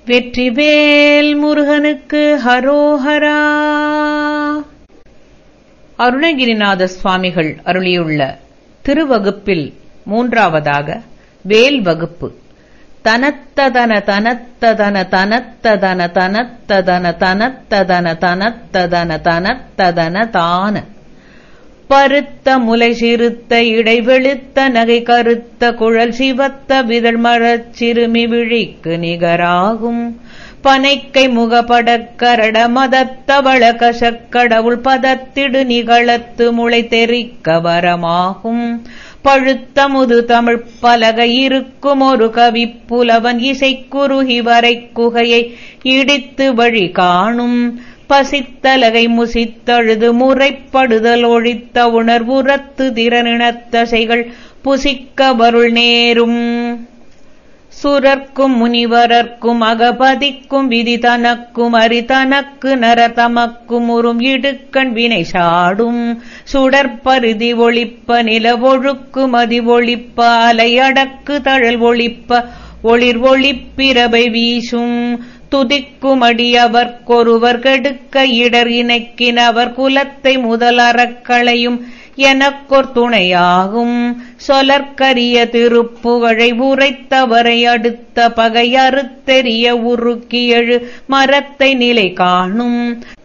வெற்றிவேல் முருகனுக்கு ஹரோஹரா அருணகிரிநாத சுவாமிகள் அருளியுள்ள திருவகுப்பில் மூன்றாவதாக வேல் வகுப்பு தனத்ததன தனத்ததன தனத்ததன தனத்ததன தனத்ததன தனத்ததன தனத்ததன தான பருத்த முலை சிறுத்த இடைவெளுத்த நகை கருத்த குழல் சிவத்த விதழ் மரச் சிறுமி விழிக்கு நிகராகும் பனைக்கை முகப்படக் கரட மதத்தவள கசக்கடவுள் பதத்திடு நிகழத்து முளை தெரிக்க வரமாகும் பழுத்த முது தமிழ் பலக இருக்கும் ஒரு கவி புலவன் இசைக்குருகி வரை குகையை இடித்து வழி காணும் பசித்தலகை முசித்தழுது முறைப்படுதல் ஒழித்த உணர்வுறத்து திறனினத்தசைகள் புசிக்க வருள் நேரும் சுரர்க்கும் முனிவரர்க்கும் அகபதிக்கும் விதி தனக்கும் அரி தனக்கு நர தமக்கும் உறும் இடுக்கண் வினை சாடும் சுடற்பருதி ஒளிப்ப நில ஒழுக்கு மதி ஒளிப்ப அலை அடக்கு தழல் ஒளிப்ப ஒளிர் ஒளிப்பிரபை வீசும் துதிக்கும் அடியவர்க்கொருவர் கெடுக்க இடர் இணைக்கினவர் குலத்தை முதல் அறக்களையும் எனக்கொர் துணையாகும் சொலற்கரிய திருப்புகழை உரைத்தவரை அடுத்த பகை அறுத்தெறிய உருக்கி எழு மரத்தை நிலை காணும்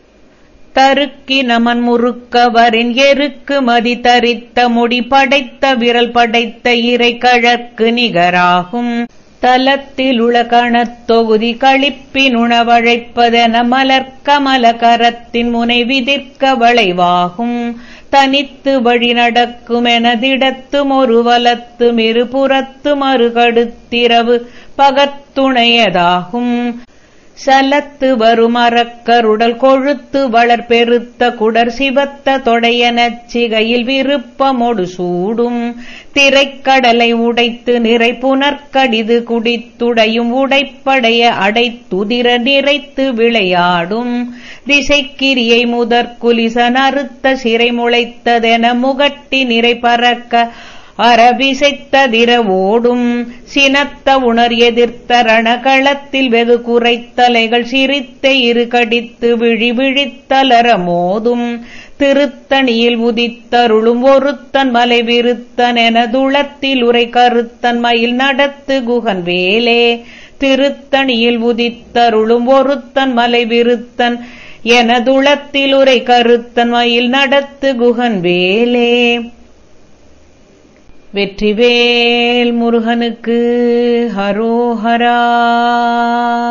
தருக்கி நமன் முறுக்கவரின் எருக்கு மதி தரித்த முடி படைத்த விரல் படைத்த இறை கழற்கு நிகராகும் தலத்தில் உளகணத் தொகுதி கழிப்பின் உணவழைப்பதென மலர்க்கமல கரத்தின் முனை விதிர்க்க வளைவாகும் தனித்து வழி நடக்குமெனதிடத்தும் ஒரு வலத்தும் இருபுறத்தும் மறுகடுத்திரவு பகத்துணையதாகும் சலத்து வரும் அறக்கருடல் கொழுத்து வளர் பெருத்த குடர் சிவத்த தொடையனச் சிகையில் விருப்பமொடு சூடும் திரைக்கடலை உடைத்து நிறை புனர்கடிது குடித்துடையும் உடைப்படைய அடைத்துதிர நிறைத்து விளையாடும் திசைக்கிரியை முதற் குலிசன் அறுத்த சிறை முளைத்ததென முகட்டி நிறை பறக்க அரபிசைத்ததிர ஓடும் சினத்த உணர் எதிர்த்த ரணகளத்தில் வெகு குறைத்தலைகள் சிரித்த இரு கடித்து விழி விழித்தலர மோதும் திருத்தணியில் உதித்தருளும் ஒருத்தன் மலை விருத்தன் என துளத்தில் உரை கருத்தன் மயில் நடத்து குகன் வேலே திருத்தணியில் உதித்தருளும் ஒருத்தன் மலை விருத்தன் என துளத்தில் உரை கருத்தன் மயில் நடத்து குகன் வேலே வெற்றிவேல் முருகனுக்கு ஹரோஹரா